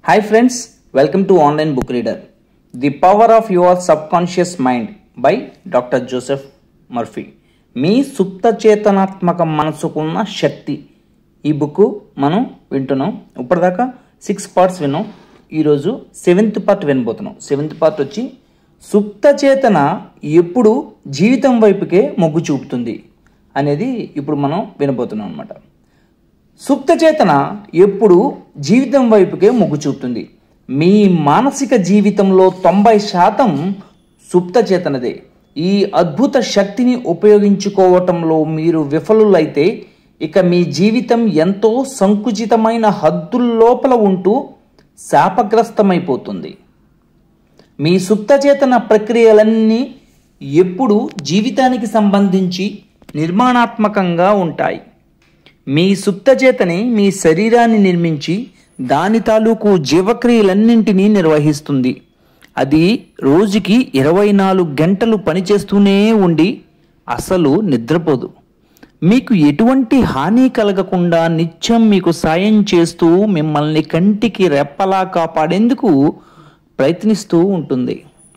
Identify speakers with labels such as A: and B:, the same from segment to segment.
A: hi friends welcome to online book reader the power of your subconscious mind by doctor Joseph Murphy మీ సుప్త చేతనాత్మక మనసుకున్న శక్తి ఈ బుక్ మనం వింటున్నాం ఇప్పటిదాకా సిక్స్ పార్ట్స్ విన్నాం ఈరోజు సెవెంత్ పార్ట్ వినబోతున్నాం సెవెంత్ పార్ట్ వచ్చి సుప్త చేతన ఎప్పుడు జీవితం వైపుకే మొగ్గు చూపుతుంది అనేది ఇప్పుడు మనం వినబోతున్నాం అనమాట సుప్త చేతన ఎప్పుడు జీవితం వైపుకే మొగ్గు చూపుతుంది మీ మానసిక జీవితంలో తొంభై శాతం సుప్త చేతనదే ఈ అద్భుత శక్తిని ఉపయోగించుకోవటంలో మీరు విఫలులైతే ఇక మీ జీవితం ఎంతో సంకుచితమైన హద్దుల్లోపల ఉంటూ శాపగ్రస్తమైపోతుంది మీ సుప్తచేతన ప్రక్రియలన్నీ ఎప్పుడు జీవితానికి సంబంధించి నిర్మాణాత్మకంగా ఉంటాయి మీ సుప్తచేతని మీ శరీరాన్ని నిర్మించి దాని తాలూకు జీవక్రియలన్నింటినీ నిర్వహిస్తుంది అది రోజుకి ఇరవై నాలుగు గంటలు పనిచేస్తూనే ఉండి అసలు నిద్రపోదు మీకు ఎటువంటి హాని కలగకుండా నిత్యం మీకు సాయం చేస్తూ మిమ్మల్ని కంటికి రెప్పలా కాపాడేందుకు ప్రయత్నిస్తూ ఉంటుంది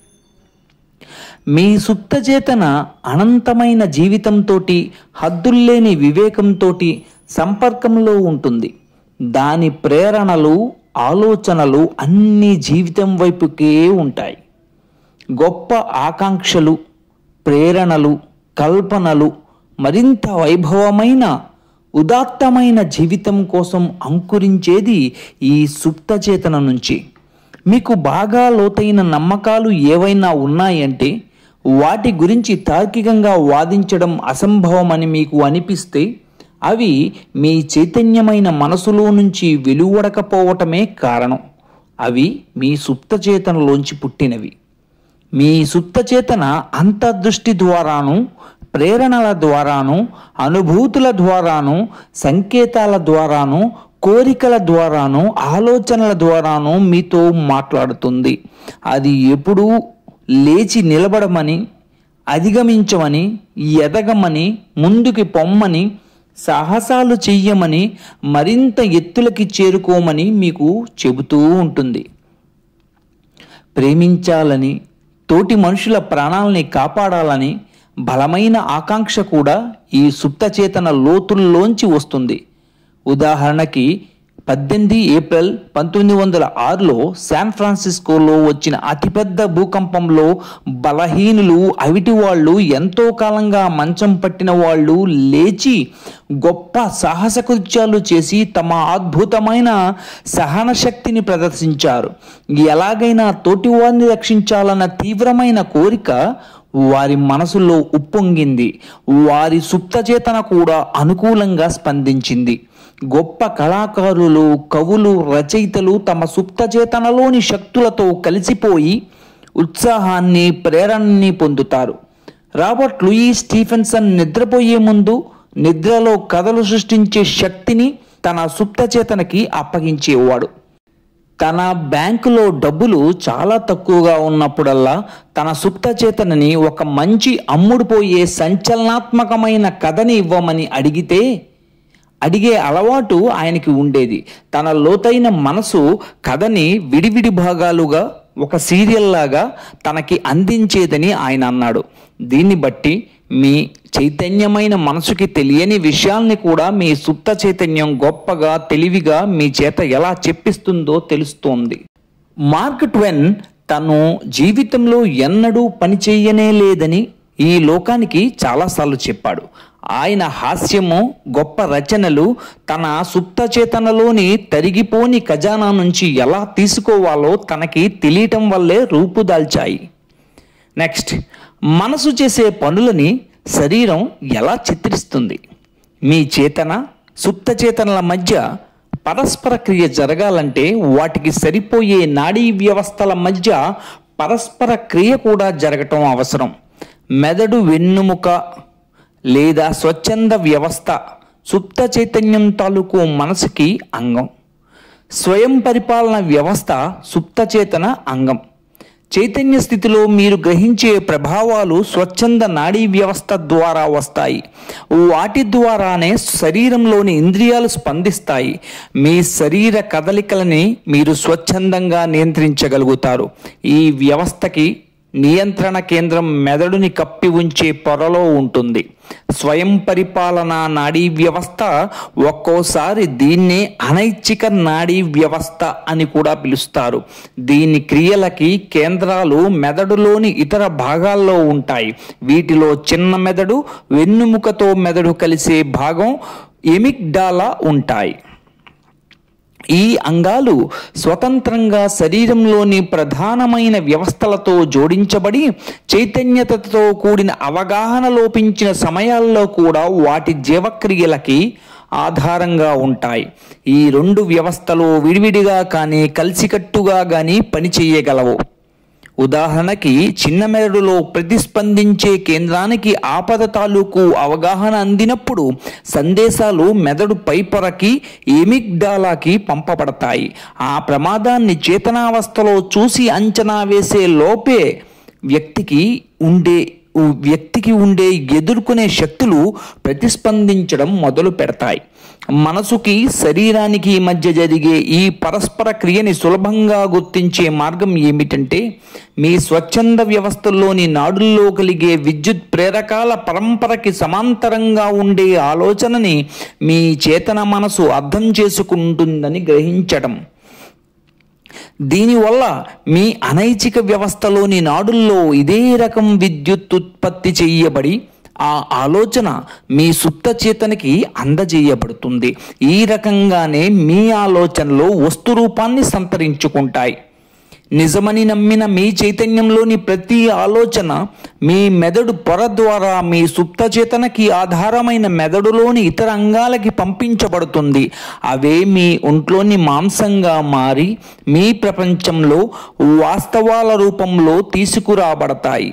A: మీ సుప్తచేతన అనంతమైన జీవితంతో హద్దుల్లేని వివేకంతో సంపర్కంలో ఉంటుంది దాని ప్రేరణలు ఆలోచనలు అన్ని జీవితం వైపుకే ఉంటాయి గొప్ప ఆకాంక్షలు ప్రేరణలు కల్పనలు మరింత వైభవమైన ఉదాత్తమైన జీవితం కోసం అంకురించేది ఈ సుప్తచేతన నుంచి మీకు బాగా లోతైన నమ్మకాలు ఏవైనా ఉన్నాయంటే వాటి గురించి తార్కికంగా వాదించడం అసంభవమని మీకు అనిపిస్తే అవి మీ చైతన్యమైన మనసులో నుంచి వెలువడకపోవటమే కారణం అవి మీ సుప్తచేతనలోంచి పుట్టినవి మీ సుప్తచేతన అంతర్దృష్టి ద్వారాను ప్రేరణల ద్వారాను అనుభూతుల ద్వారాను సంకేతాల ద్వారాను కోరికల ద్వారాను ఆలోచనల ద్వారాను మీతో మాట్లాడుతుంది అది ఎప్పుడూ లేచి నిలబడమని అధిగమించమని ఎదగమని ముందుకి పొమ్మని సాహసాలు చెయ్యమని మరింత ఎత్తులకి చేరుకోమని మీకు చెబుతూ ఉంటుంది ప్రేమించాలని తోటి మనుషుల ప్రాణాలని కాపాడాలని బలమైన ఆకాంక్ష కూడా ఈ సుప్తచేతన లోతుల్లోంచి వస్తుంది ఉదాహరణకి పద్దెనిమిది ఏప్రిల్ పంతొమ్మిది వందల ఆరులో శాన్ ఫ్రాన్సిస్కోలో వచ్చిన అతిపెద్ద భూకంపంలో బలహీనులు అవిటి వాళ్ళు ఎంతో కాలంగా మంచం పట్టిన వాళ్ళు లేచి గొప్ప సాహస కృత్యాలు చేసి తమ అద్భుతమైన సహన శక్తిని ప్రదర్శించారు ఎలాగైనా తోటివారిని రక్షించాలన్న తీవ్రమైన కోరిక వారి మనసులో ఉప్పొంగింది వారి సుప్తచేతన కూడా అనుకూలంగా స్పందించింది గొప్ప కళాకారులు కవులు రచయితలు తమ సుప్తచేతనలోని శక్తులతో కలిసిపోయి ఉత్సాహాన్ని ప్రేరణని పొందుతారు రాబర్ట్ లూయి స్టీఫెన్సన్ నిద్రపోయే ముందు నిద్రలో కథలు సృష్టించే శక్తిని తన సుప్తచేతనకి అప్పగించేవాడు తన బ్యాంకులో డబ్బులు చాలా తక్కువగా ఉన్నప్పుడల్లా తన సుప్తచేతనని ఒక మంచి అమ్ముడుపోయే సంచలనాత్మకమైన కథని ఇవ్వమని అడిగితే అడిగే అలవాటు ఆయనకి ఉండేది తన లోతైన మనసు కథని విడివిడి భాగాలుగా ఒక సీరియల్ లాగా తనకి అందించేదని ఆయన అన్నాడు దీన్ని బట్టి మీ చైతన్యమైన మనసుకి తెలియని విషయాల్ని కూడా మీ సుప్త చైతన్యం గొప్పగా తెలివిగా మీ చేత ఎలా చెప్పిస్తుందో తెలుస్తోంది మార్క్ ట్వెన్ తను జీవితంలో ఎన్నడూ పని చెయ్యనే లేదని ఈ లోకానికి చాలాసార్లు చెప్పాడు ఆయన హాస్యము గొప్ప రచనలు తన సుప్తచేతనలోని తరిగిపోని ఖజానా నుంచి ఎలా తీసుకోవాలో తనకి తెలియటం వల్లే రూపుదాల్చాయి నెక్స్ట్ మనసు చేసే పనులని శరీరం ఎలా చిత్రిస్తుంది మీ చేతన సుప్త చేతనల మధ్య పరస్పర క్రియ జరగాలంటే వాటికి సరిపోయే నాడీ వ్యవస్థల మధ్య పరస్పర క్రియ కూడా జరగటం అవసరం మెదడు వెన్నుముక లేదా స్వచ్ఛంద వ్యవస్థ సుప్త చైతన్యం తాలూకు మనసుకి అంగం స్వయం పరిపాలన వ్యవస్థ సుప్తచేతన అంగం చైతన్య స్థితిలో మీరు గ్రహించే ప్రభావాలు స్వచ్ఛంద నాడీ వ్యవస్థ ద్వారా వస్తాయి వాటి ద్వారానే శరీరంలోని ఇంద్రియాలు స్పందిస్తాయి మీ శరీర కదలికలని మీరు స్వచ్ఛందంగా నియంత్రించగలుగుతారు ఈ వ్యవస్థకి నియంత్రణ కేంద్రం మెదడుని కప్పి ఉంచే పొరలో ఉంటుంది స్వయం పరిపాలన నాడీ వ్యవస్థ ఒక్కోసారి దీన్నే అనైచ్ఛిక నాడీ వ్యవస్థ అని కూడా పిలుస్తారు దీని క్రియలకి కేంద్రాలు మెదడులోని ఇతర భాగాల్లో ఉంటాయి వీటిలో చిన్న మెదడు వెన్నుముకతో మెదడు కలిసే భాగం ఎమిగ్డాలా ఉంటాయి ఈ అంగాలు స్వతంత్రంగా శరీరంలోని ప్రధానమైన వ్యవస్థలతో జోడించబడి చైతన్యతతో కూడిన అవగాహన లోపించిన సమయాల్లో కూడా వాటి జీవక్రియలకి ఆధారంగా ఉంటాయి ఈ రెండు వ్యవస్థలు విడివిడిగా కానీ కలిసికట్టుగా కానీ పనిచేయగలవు ఉదాహరణకి చిన్న మెదడులో ప్రతిస్పందించే కేంద్రానికి ఆపద తాలూకు అవగాహన అందినప్పుడు సందేశాలు మెదడు పైపొరకి ఎమిగ్డాలాకి పంపబడతాయి ఆ ప్రమాదాన్ని చేతనావస్థలో చూసి అంచనా వేసే లోపే వ్యక్తికి ఉండే వ్యక్తికి ఉండే ఎదుర్కొనే శక్తులు ప్రతిస్పందించడం మొదలు పెడతాయి మనసుకి శరీరానికి మధ్య జరిగే ఈ పరస్పర క్రియని సులభంగా గుర్తించే మార్గం ఏమిటంటే మీ స్వచ్ఛంద వ్యవస్థల్లోని నాడుల్లో కలిగే విద్యుత్ ప్రేరకాల పరంపరకి సమాంతరంగా ఉండే ఆలోచనని మీ చేతన మనసు అర్థం చేసుకుంటుందని గ్రహించడం దీనివల్ల మీ అనైచ్ఛిక వ్యవస్థలోని నాడుల్లో ఇదే రకం విద్యుత్ ఉత్పత్తి చేయబడి ఆ ఆలోచన మీ సుప్త చేతనకి అందజేయబడుతుంది ఈ రకంగానే మీ ఆలోచనలు వస్తు రూపాన్ని సంతరించుకుంటాయి నిజమని నమ్మిన మీ చైతన్యంలోని ప్రతి ఆలోచన మీ మెదడు పొర ద్వారా మీ సుప్త చేతనకి ఆధారమైన మెదడులోని ఇతర అంగాలకి పంపించబడుతుంది అవే మీ ఒంట్లోని మాంసంగా మారి మీ ప్రపంచంలో వాస్తవాల రూపంలో తీసుకురాబడతాయి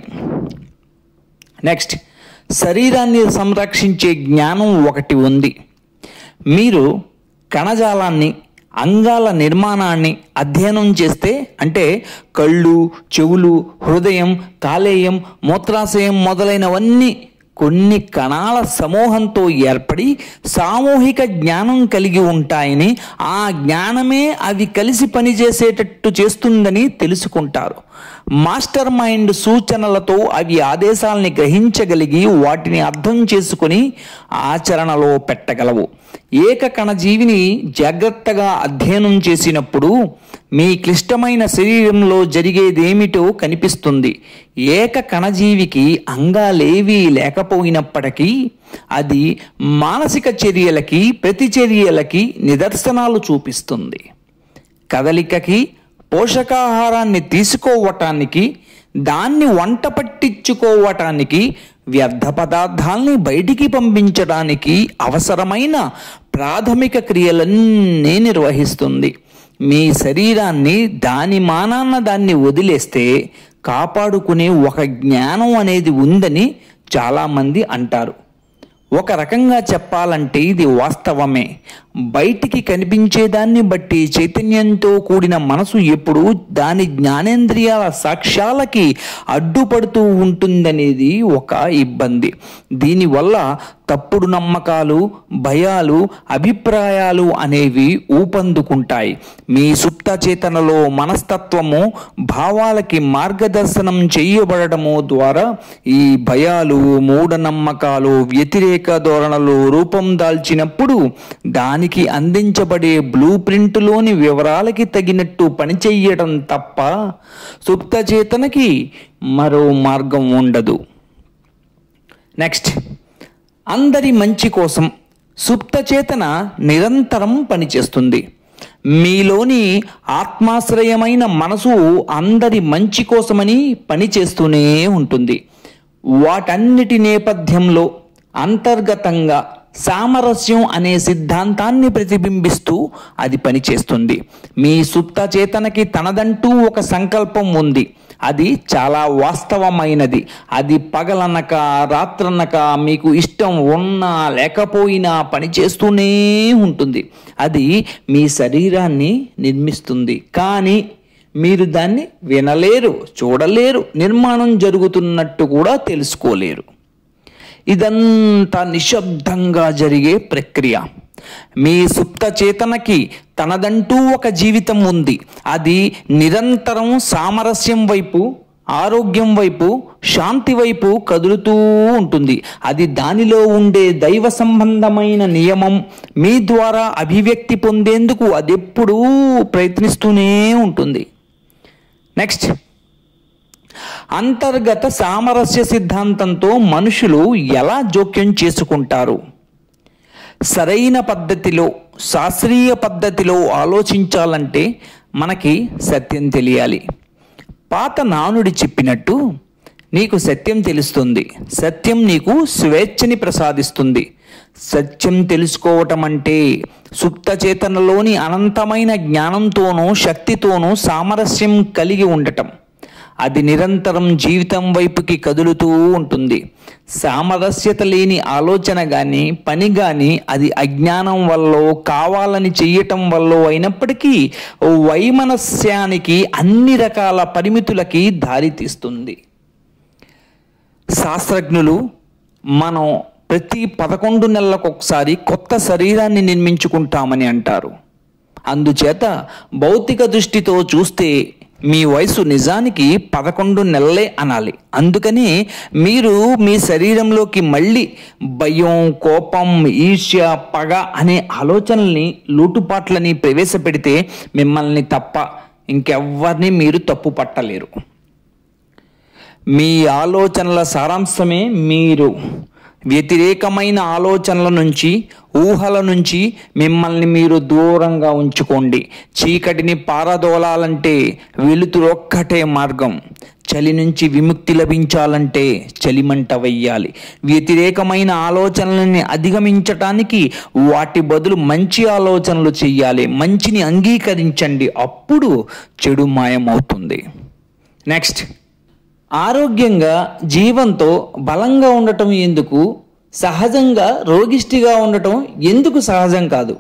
A: నెక్స్ట్ శరీరాన్ని సంరక్షించే జ్ఞానం ఒకటి ఉంది మీరు కణజాలాన్ని అంగాల నిర్మాణాన్ని అధ్యయనం చేస్తే అంటే కళ్ళు చెవులు హృదయం కాలేయం మూత్రాశయం మొదలైనవన్నీ కొన్ని కణాల సమూహంతో ఏర్పడి సామూహిక జ్ఞానం కలిగి ఉంటాయని ఆ జ్ఞానమే అవి కలిసి పనిచేసేటట్టు చేస్తుందని తెలుసుకుంటారు మాస్టర్ మైండ్ సూచనలతో అవి ఆదేశాలని గ్రహించగలిగి వాటిని అర్థం చేసుకుని ఆచరణలో పెట్టగలవు ఏక కణజీవిని జాగ్రత్తగా అధ్యయనం చేసినప్పుడు మీ క్లిష్టమైన శరీరంలో జరిగేదేమిటో కనిపిస్తుంది ఏక కణజీవికి అంగాలేవీ లేకపోయినప్పటికీ అది మానసిక చర్యలకి ప్రతిచర్యలకి నిదర్శనాలు చూపిస్తుంది కదలికకి పోషకాహారాన్ని తీసుకోవటానికి దాన్ని వంట పట్టించుకోవటానికి వ్యర్థ పదార్థాల్ని బయటికి పంపించడానికి అవసరమైన ప్రాథమిక క్రియలన్నీ నిర్వహిస్తుంది మీ శరీరాన్ని దాని మానాన్న దాన్ని వదిలేస్తే కాపాడుకునే ఒక జ్ఞానం అనేది ఉందని చాలామంది అంటారు ఒక రకంగా చెప్పాలంటే ఇది వాస్తవమే బయటికి కనిపించేదాన్ని బట్టి చైతన్యంతో కూడిన మనసు ఎప్పుడు దాని జ్ఞానేంద్రియాల సాక్ష్యాలకి అడ్డుపడుతూ ఉంటుందనేది ఒక ఇబ్బంది దీనివల్ల తప్పుడు నమ్మకాలు భయాలు అభిప్రాయాలు అనేవి ఊపందుకుంటాయి మీ సుప్త చేతనలో మనస్తత్వము భావాలకి మార్గదర్శనం చేయబడటము ద్వారా ఈ భయాలు మూఢనమ్మకాలు వ్యతిరేక ధోరణలు రూపం దాల్చినప్పుడు దానికి అందించబడే బ్లూ ప్రింట్లోని వివరాలకి తగినట్టు పనిచెయ్యడం తప్ప సుప్త చేతనకి మరో మార్గం ఉండదు నెక్స్ట్ అందరి మంచి కోసం సుప్త చేతన నిరంతరం పనిచేస్తుంది మీలోని ఆత్మాశ్రయమైన మనసు అందరి మంచి కోసమని పనిచేస్తూనే ఉంటుంది వాటన్నిటి నేపథ్యంలో అంతర్గతంగా సామరస్యం అనే సిద్ధాంతాన్ని ప్రతిబింబిస్తూ అది పనిచేస్తుంది మీ సుప్త చేతనకి తనదంటూ ఒక సంకల్పం ఉంది అది చాలా వాస్తవమైనది అది పగలనక రాత్రనక మీకు ఇష్టం ఉన్నా లేకపోయినా పనిచేస్తూనే ఉంటుంది అది మీ శరీరాన్ని నిర్మిస్తుంది కానీ మీరు దాన్ని వినలేరు చూడలేరు నిర్మాణం జరుగుతున్నట్టు కూడా తెలుసుకోలేరు ఇదంతా నిశ్శబ్దంగా జరిగే ప్రక్రియ మీ సుప్త చేతనకి తనదంటూ ఒక జీవితం ఉంది అది నిరంతరం సామరస్యం వైపు ఆరోగ్యం వైపు శాంతి వైపు కదులుతూ ఉంటుంది అది దానిలో ఉండే దైవ సంబంధమైన నియమం మీ ద్వారా అభివ్యక్తి పొందేందుకు అది ఎప్పుడూ ప్రయత్నిస్తూనే ఉంటుంది నెక్స్ట్ అంతర్గత సామరస్య సిద్ధాంతంతో మనుషులు ఎలా జోక్యం చేసుకుంటారు సరైన పద్ధతిలో శాస్త్రీయ పద్ధతిలో ఆలోచించాలంటే మనకి సత్యం తెలియాలి పాత నానుడి చెప్పినట్టు నీకు సత్యం తెలుస్తుంది సత్యం నీకు స్వేచ్ఛని ప్రసాదిస్తుంది సత్యం తెలుసుకోవటం అంటే సుప్త చేతనలోని అనంతమైన జ్ఞానంతోనూ శక్తితోనూ సామరస్యం కలిగి ఉండటం అది నిరంతరం జీవితం వైపుకి కదులుతూ ఉంటుంది సామరస్యత లేని ఆలోచన కానీ పని కానీ అది అజ్ఞానం వల్ల కావాలని చెయ్యటం వల్ల అయినప్పటికీ వైమనస్యానికి అన్ని రకాల పరిమితులకి దారితీస్తుంది శాస్త్రజ్ఞులు మనం ప్రతి పదకొండు నెలలకు ఒకసారి కొత్త శరీరాన్ని నిర్మించుకుంటామని అంటారు అందుచేత భౌతిక దృష్టితో చూస్తే మీ వయసు నిజానికి పదకొండు నెలలే అనాలి అందుకని మీరు మీ శరీరంలోకి మళ్ళీ భయం కోపం ఈర్ష్య పగ అనే ఆలోచనల్ని లూటుపాట్లని ప్రవేశపెడితే మిమ్మల్ని తప్ప ఇంకెవ్వరిని మీరు తప్పు పట్టలేరు మీ ఆలోచనల సారాంశమే మీరు వ్యతిరేకమైన ఆలోచనల నుంచి ఊహల నుంచి మిమ్మల్ని మీరు దూరంగా ఉంచుకోండి చీకటిని పారదోలాలంటే వెలుతురొక్కటే మార్గం చలి నుంచి విముక్తి లభించాలంటే చలిమంట వెయ్యాలి వ్యతిరేకమైన ఆలోచనలని అధిగమించటానికి వాటి బదులు మంచి ఆలోచనలు చెయ్యాలి మంచిని అంగీకరించండి అప్పుడు చెడు మాయమవుతుంది నెక్స్ట్ ఆరోగ్యంగా జీవంతో బలంగా ఉండటం ఎందుకు సహజంగా రోగిష్టిగా ఉండటం ఎందుకు సహజం కాదు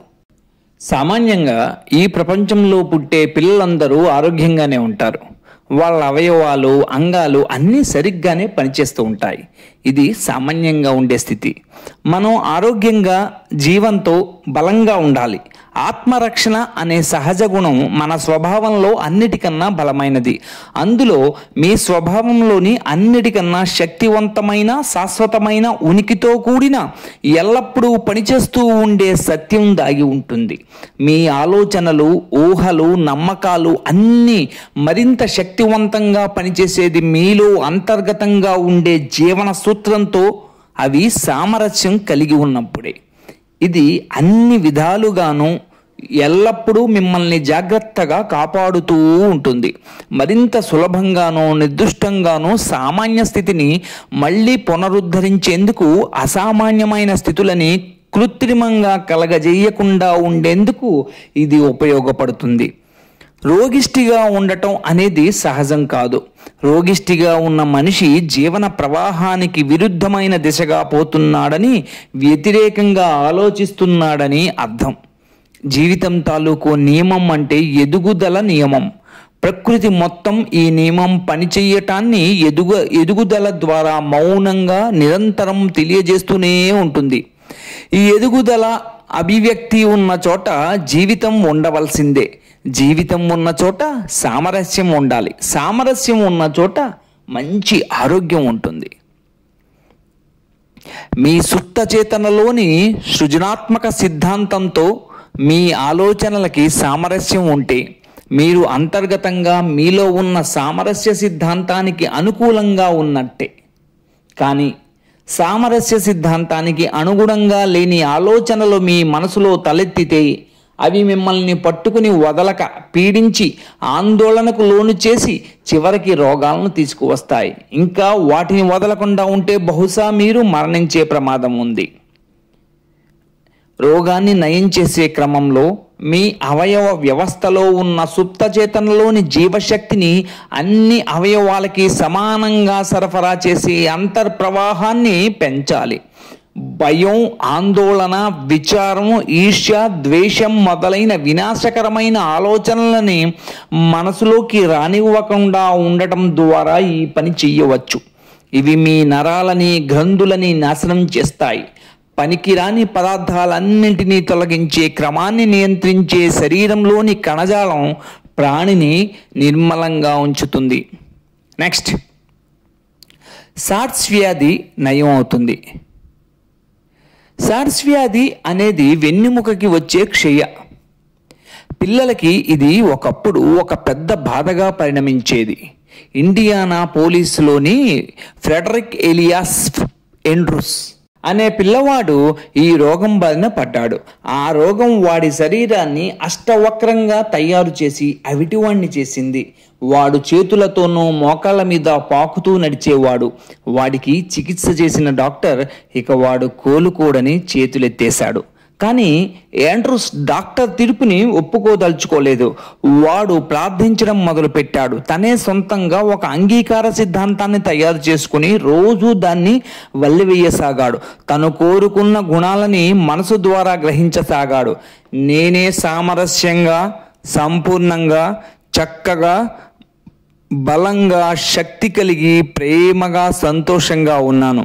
A: సామాన్యంగా ఈ ప్రపంచంలో పుట్టే పిల్లలందరూ ఆరోగ్యంగానే ఉంటారు వాళ్ళ అవయవాలు అంగాలు అన్నీ సరిగ్గానే పనిచేస్తూ ఉంటాయి ఇది సామాన్యంగా ఉండే స్థితి మనం ఆరోగ్యంగా జీవంతో బలంగా ఉండాలి ఆత్మరక్షణ అనే సహజ గుణం మన స్వభావంలో అన్నిటికన్నా బలమైనది అందులో మీ స్వభావంలోని అన్నిటికన్నా శక్తివంతమైన శాశ్వతమైన ఉనికితో కూడిన ఎల్లప్పుడూ పనిచేస్తూ ఉండే సత్యం దాగి ఉంటుంది మీ ఆలోచనలు ఊహలు నమ్మకాలు అన్నీ మరింత శక్తివంతంగా పనిచేసేది మీలో అంతర్గతంగా ఉండే జీవన సూత్రంతో అవి సామరస్యం కలిగి ఉన్నప్పుడే ఇది అన్ని విధాలుగాను ఎల్లప్పుడూ మిమ్మల్ని జాగ్రత్తగా కాపాడుతూ ఉంటుంది మరింత సులభంగానో నిర్దుష్టంగానో సామాన్య స్థితిని మళ్ళీ పునరుద్ధరించేందుకు అసామాన్యమైన స్థితులని కృత్రిమంగా కలగజేయకుండా ఉండేందుకు ఇది ఉపయోగపడుతుంది రోగిష్టిగా ఉండటం అనేది సహజం కాదు రోగిష్టిగా ఉన్న మనిషి జీవన ప్రవాహానికి విరుద్ధమైన దిశగా పోతున్నాడని వ్యతిరేకంగా ఆలోచిస్తున్నాడని అర్థం జీవితం తాలూకు నియమం అంటే ఎదుగుదల నియమం ప్రకృతి మొత్తం ఈ నియమం పనిచేయటాన్ని ఎదుగు ఎదుగుదల ద్వారా మౌనంగా నిరంతరం తెలియజేస్తూనే ఉంటుంది ఈ ఎదుగుదల అభివ్యక్తి ఉన్న చోట జీవితం ఉండవలసిందే జీవితం ఉన్న చోట సామరస్యం ఉండాలి సామరస్యం ఉన్న చోట మంచి ఆరోగ్యం ఉంటుంది మీ సుప్త చేతనలోని సృజనాత్మక సిద్ధాంతంతో మీ ఆలోచనలకి సామరస్యం ఉంటే మీరు అంతర్గతంగా మీలో ఉన్న సామరస్య సిద్ధాంతానికి అనుకూలంగా ఉన్నట్టే కానీ సామరస్య సిద్ధాంతానికి అనుగుణంగా లేని ఆలోచనలు మీ మనసులో తలెత్తితే అవి మిమ్మల్ని పట్టుకుని వదలక పీడించి ఆందోళనకు లోను చేసి చివరికి రోగాలను తీసుకువస్తాయి ఇంకా వాటిని వదలకుండా ఉంటే బహుశా మీరు మరణించే ప్రమాదం ఉంది రోగాన్ని నయం చేసే క్రమంలో మీ అవయవ వ్యవస్థలో ఉన్న సుప్త చేతనలోని జీవశక్తిని అన్ని అవయవాలకి సమానంగా సరఫరా చేసే అంతర్ప్రవాహాన్ని పెంచాలి భయం ఆందోళన విచారం ఈర్ష్య ద్వేషం మొదలైన వినాశకరమైన ఆలోచనలని మనసులోకి రానివ్వకుండా ఉండటం ద్వారా ఈ పని చెయ్యవచ్చు ఇవి మీ నరాలని గ్రంథులని నాశనం చేస్తాయి పనికిరాని పదార్థాలన్నింటినీ తొలగించే క్రమాన్ని నియంత్రించే శరీరంలోని కణజాలం ప్రాణిని నిర్మలంగా ఉంచుతుంది నెక్స్ట్ సార్స్ వ్యాధి నయం అవుతుంది సార్స్ వ్యాధి అనేది వెన్నెముకకి వచ్చే క్షయ పిల్లలకి ఇది ఒకప్పుడు ఒక పెద్ద బాధగా పరిణమించేది ఇండియానా పోలీసులోని ఫ్రెడరిక్ ఎలియాస్ ఎండ్రూస్ అనే పిల్లవాడు ఈ రోగం బారిన పడ్డాడు ఆ రోగం వాడి శరీరాన్ని అష్టవక్రంగా తయారు చేసి అవిటివాణ్ణి చేసింది వాడు చేతులతోనూ మోకాళ్ళ మీద పాకుతూ నడిచేవాడు వాడికి చికిత్స చేసిన డాక్టర్ ఇక వాడు కోలుకోడని చేతులెత్తేశాడు కానీ యాండ్రూస్ డాక్టర్ తీర్పుని ఒప్పుకోదలుచుకోలేదు వాడు ప్రార్థించడం మొదలుపెట్టాడు తనే సొంతంగా ఒక అంగీకార సిద్ధాంతాన్ని తయారు చేసుకుని రోజు దాన్ని వల్లివేయసాగాడు తను కోరుకున్న గుణాలని మనసు ద్వారా గ్రహించసాగాడు నేనే సామరస్యంగా సంపూర్ణంగా చక్కగా బలంగా శక్తి కలిగి ప్రేమగా సంతోషంగా ఉన్నాను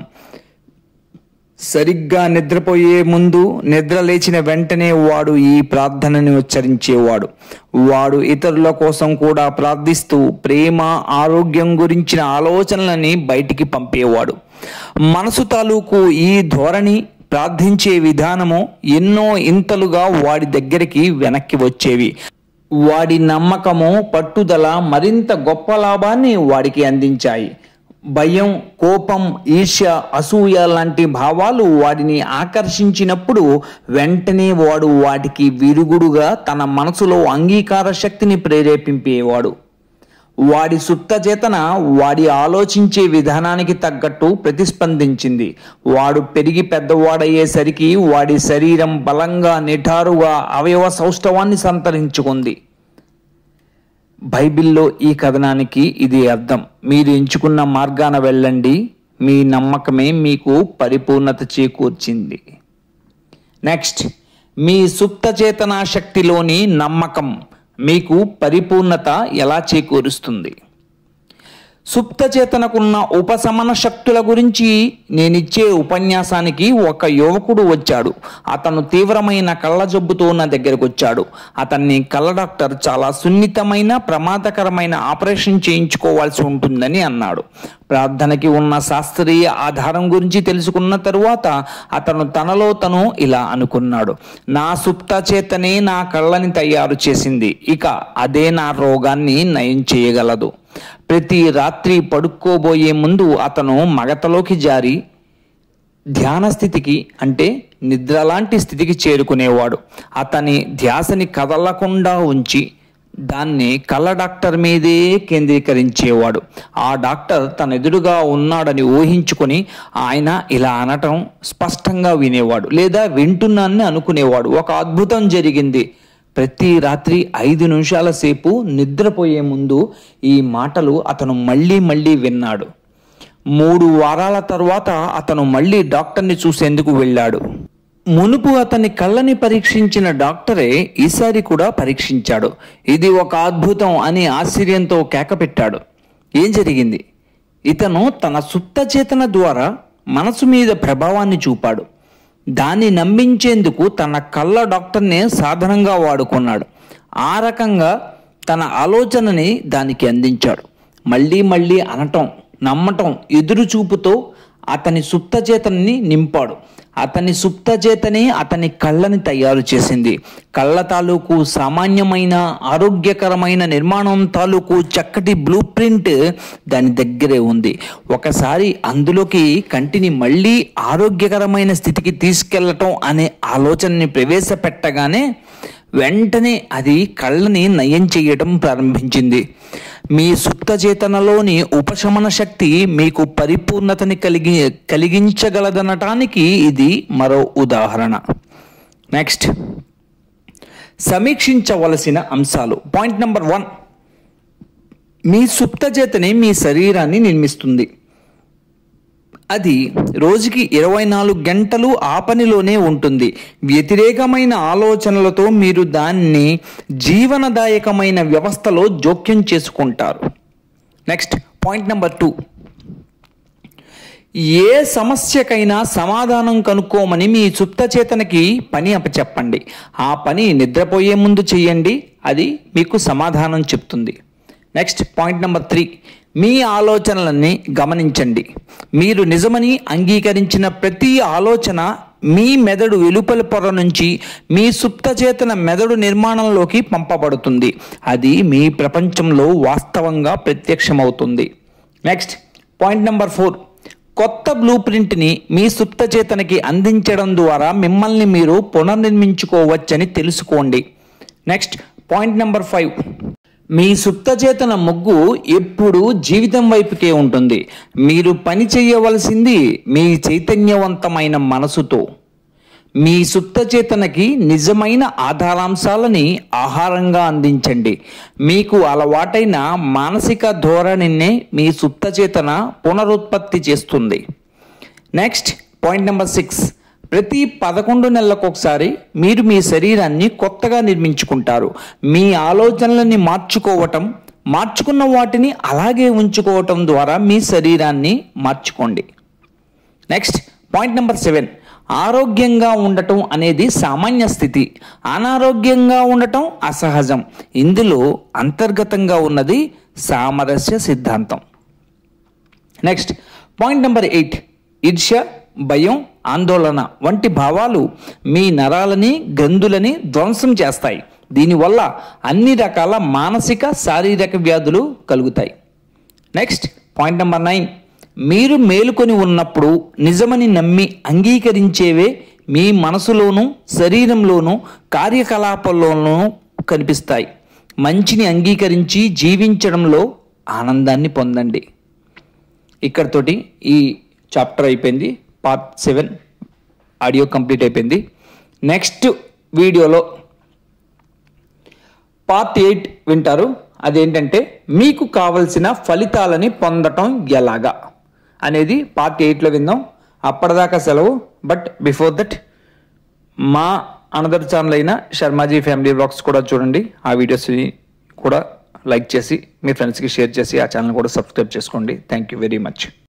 A: సరిగ్గా నిద్రపోయే ముందు నిద్ర లేచిన వెంటనే వాడు ఈ ప్రార్థనని ఉచ్చరించేవాడు వాడు ఇతరుల కోసం కూడా ప్రార్థిస్తూ ప్రేమ ఆరోగ్యం గురించిన ఆలోచనలని బయటికి పంపేవాడు మనసు తాలూకు ఈ ధోరణి ప్రార్థించే విధానము ఎన్నో ఇంతలుగా వాడి దగ్గరికి వెనక్కి వచ్చేవి వాడి నమ్మకము పట్టుదల మరింత గొప్ప లాభాన్ని వాడికి అందించాయి భయం కోపం ఈర్ష్య అసూయ లాంటి భావాలు వాడిని ఆకర్షించినప్పుడు వెంటనే వాడు వాటికి విరుగుడుగా తన మనసులో అంగీకార శక్తిని ప్రేరేపింపేవాడు వాడి సుప్త చేతన వాడి ఆలోచించే విధానానికి తగ్గట్టు ప్రతిస్పందించింది వాడు పెరిగి పెద్దవాడయ్యేసరికి వాడి శరీరం బలంగా నిఠారుగా అవయవ సౌష్ఠవాన్ని సంతరించుకుంది బైబిల్లో ఈ కథనానికి ఇది అర్థం మీరు ఎంచుకున్న మార్గాన వెళ్ళండి మీ నమ్మకమే మీకు పరిపూర్ణత చేకూర్చింది నెక్స్ట్ మీ సుప్త చేతనా శక్తిలోని నమ్మకం మీకు పరిపూర్ణత ఎలా చేకూరుస్తుంది సుప్త చేతనకున్న ఉపశమన శక్తుల గురించి నేనిచ్చే ఉపన్యాసానికి ఒక యువకుడు వచ్చాడు అతను తీవ్రమైన కళ్ళ జబ్బుతో నా దగ్గరకు వచ్చాడు అతన్ని కళ్ళ డాక్టర్ చాలా సున్నితమైన ప్రమాదకరమైన ఆపరేషన్ చేయించుకోవాల్సి ఉంటుందని అన్నాడు ప్రార్థనకి ఉన్న శాస్త్రీయ ఆధారం గురించి తెలుసుకున్న తరువాత అతను తనలో తను ఇలా అనుకున్నాడు నా సుప్త చేతనే నా కళ్ళని తయారు చేసింది ఇక అదే నా రోగాన్ని నయం చేయగలదు ప్రతి రాత్రి పడుకోబోయే ముందు అతను మగతలోకి జారి ధ్యాన స్థితికి అంటే నిద్ర లాంటి స్థితికి చేరుకునేవాడు అతని ధ్యాసని కదలకుండా ఉంచి దాన్ని కళ్ళ డాక్టర్ మీదే కేంద్రీకరించేవాడు ఆ డాక్టర్ తన ఎదురుగా ఉన్నాడని ఊహించుకొని ఆయన ఇలా అనటం స్పష్టంగా వినేవాడు లేదా వింటున్నానని అనుకునేవాడు ఒక అద్భుతం జరిగింది ప్రతి రాత్రి ఐదు నిమిషాల సేపు నిద్రపోయే ముందు ఈ మాటలు అతను మళ్ళీ మళ్ళీ విన్నాడు మూడు వారాల తర్వాత అతను మళ్ళీ డాక్టర్ని చూసేందుకు వెళ్ళాడు మునుపు అతని కళ్ళని పరీక్షించిన డాక్టరే ఈసారి కూడా పరీక్షించాడు ఇది ఒక అద్భుతం అని ఆశ్చర్యంతో కేకపెట్టాడు ఏం జరిగింది ఇతను తన సుప్త చేతన ద్వారా మనసు మీద ప్రభావాన్ని చూపాడు దాన్ని నమ్మించేందుకు తన కళ్ళ డాక్టర్నే సాధనంగా వాడుకున్నాడు ఆ రకంగా తన ఆలోచనని దానికి అందించాడు మళ్ళీ మళ్ళీ అనటం నమ్మటం ఎదురు చూపుతో అతని సుప్త చేతనని నింపాడు అతని సుప్త చేతనే అతని కళ్ళని తయారు చేసింది కళ్ళ తాలూకు సామాన్యమైన ఆరోగ్యకరమైన నిర్మాణం తాలూకు చక్కటి బ్లూ ప్రింట్ దాని దగ్గరే ఉంది ఒకసారి అందులోకి కంటిని మళ్ళీ ఆరోగ్యకరమైన స్థితికి తీసుకెళ్లటం అనే ఆలోచనని ప్రవేశపెట్టగానే వెంటనే అది కళ్ళని నయం చేయటం ప్రారంభించింది మీ సుప్త చేతనలోని ఉపశమన శక్తి మీకు పరిపూర్ణతని కలిగి కలిగించగలదనటానికి ఇది మరో ఉదాహరణ నెక్స్ట్ సమీక్షించవలసిన అంశాలు పాయింట్ నెంబర్ వన్ మీ సుప్త చేతనే మీ శరీరాన్ని నిర్మిస్తుంది అది రోజుకి ఇరవై నాలుగు గంటలు ఆ పనిలోనే ఉంటుంది వ్యతిరేకమైన ఆలోచనలతో మీరు దాన్ని జీవనదాయకమైన వ్యవస్థలో జోక్యం చేసుకుంటారు నెక్స్ట్ పాయింట్ నెంబర్ టూ ఏ సమస్యకైనా సమాధానం కనుక్కోమని మీ సుప్త చేతనకి పని అప్పచెప్పండి ఆ పని నిద్రపోయే ముందు చేయండి అది మీకు సమాధానం చెప్తుంది నెక్స్ట్ పాయింట్ నెంబర్ త్రీ మీ ఆలోచనలన్నీ గమనించండి మీరు నిజమని అంగీకరించిన ప్రతి ఆలోచన మీ మెదడు వెలుపల పొర నుంచి మీ సుప్తచేతన మెదడు నిర్మాణంలోకి పంపబడుతుంది అది మీ ప్రపంచంలో వాస్తవంగా ప్రత్యక్షమవుతుంది నెక్స్ట్ పాయింట్ నెంబర్ ఫోర్ కొత్త బ్లూ ప్రింట్ని మీ సుప్తచేతనకి అందించడం ద్వారా మిమ్మల్ని మీరు పునర్నిర్మించుకోవచ్చని తెలుసుకోండి నెక్స్ట్ పాయింట్ నెంబర్ ఫైవ్ మీ సుప్తచేతన ముగ్గు ఎప్పుడు జీవితం వైపుకే ఉంటుంది మీరు పని చేయవలసింది మీ చైతన్యవంతమైన మనసుతో మీ సుప్తచేతనకి నిజమైన ఆధారాంశాలని ఆహారంగా అందించండి మీకు అలవాటైన మానసిక ధోరణినే మీ సుప్తచేతన పునరుత్పత్తి చేస్తుంది నెక్స్ట్ పాయింట్ నెంబర్ సిక్స్ ప్రతి పదకొండు నెలలకు ఒకసారి మీరు మీ శరీరాన్ని కొత్తగా నిర్మించుకుంటారు మీ ఆలోచనలని మార్చుకోవటం మార్చుకున్న వాటిని అలాగే ఉంచుకోవటం ద్వారా మీ శరీరాన్ని మార్చుకోండి నెక్స్ట్ పాయింట్ నెంబర్ సెవెన్ ఆరోగ్యంగా ఉండటం అనేది సామాన్య స్థితి అనారోగ్యంగా ఉండటం అసహజం ఇందులో అంతర్గతంగా ఉన్నది సామరస్య సిద్ధాంతం నెక్స్ట్ పాయింట్ నెంబర్ ఎయిట్ ఈర్ష్య భయం ఆందోళన వంటి భావాలు మీ నరాలని గ్రంథులని ధ్వంసం చేస్తాయి దీనివల్ల అన్ని రకాల మానసిక శారీరక వ్యాధులు కలుగుతాయి నెక్స్ట్ పాయింట్ నెంబర్ నైన్ మీరు మేలుకొని ఉన్నప్పుడు నిజమని నమ్మి అంగీకరించేవే మీ మనసులోనూ శరీరంలోనూ కార్యకలాపాల్లోనూ కనిపిస్తాయి మంచిని అంగీకరించి జీవించడంలో ఆనందాన్ని పొందండి ఇక్కడతోటి ఈ చాప్టర్ అయిపోయింది పార్ట్ సెవెన్ ఆడియో కంప్లీట్ అయిపోయింది నెక్స్ట్ వీడియోలో పార్ట్ ఎయిట్ వింటారు అదేంటంటే మీకు కావలసిన ఫలితాలని పొందటం ఎలాగా అనేది పార్ట్ ఎయిట్లో విందాం అప్పటిదాకా సెలవు బట్ బిఫోర్ దట్ మా అనదర్ ఛానల్ అయిన శర్మాజీ ఫ్యామిలీ బ్లాగ్స్ కూడా చూడండి ఆ వీడియోస్ని కూడా లైక్ చేసి మీ ఫ్రెండ్స్కి షేర్ చేసి ఆ ఛానల్ కూడా సబ్స్క్రైబ్ చేసుకోండి థ్యాంక్ యూ వెరీ మచ్